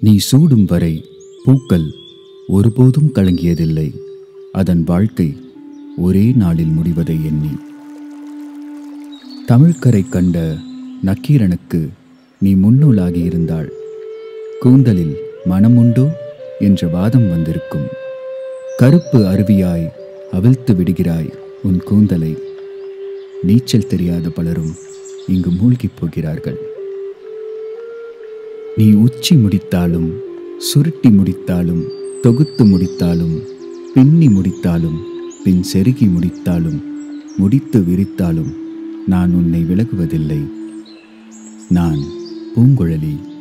நீ சூடும் வரை பூக்கள் ஒருபோதும் கலங்கியதில்லை அதன் வாழ்க்கை ஒரே நாளில் முடிவதை எண்ணி தமிழ்கரை கண்ட நக்கீரனுக்கு நீ முன்னூலாகி இருந்தாள் கூந்தலில் மனமுண்டோ என்ற வாதம் வந்திருக்கும் கருப்பு அருவியாய் அவிழ்த்து விடுகிறாய் உன் கூந்தலை நீச்சல் தெரியாத பலரும் இங்கு மூழ்கிப் போகிறார்கள் நீ உச்சி முடித்தாலும் சுருட்டி முடித்தாலும் தொகுத்து முடித்தாலும் பின்னி முடித்தாலும் பின் செருகி முடித்தாலும் முடித்து விரித்தாலும் நான் உன்னை விலகுவதில்லை நான் பூங்குழலி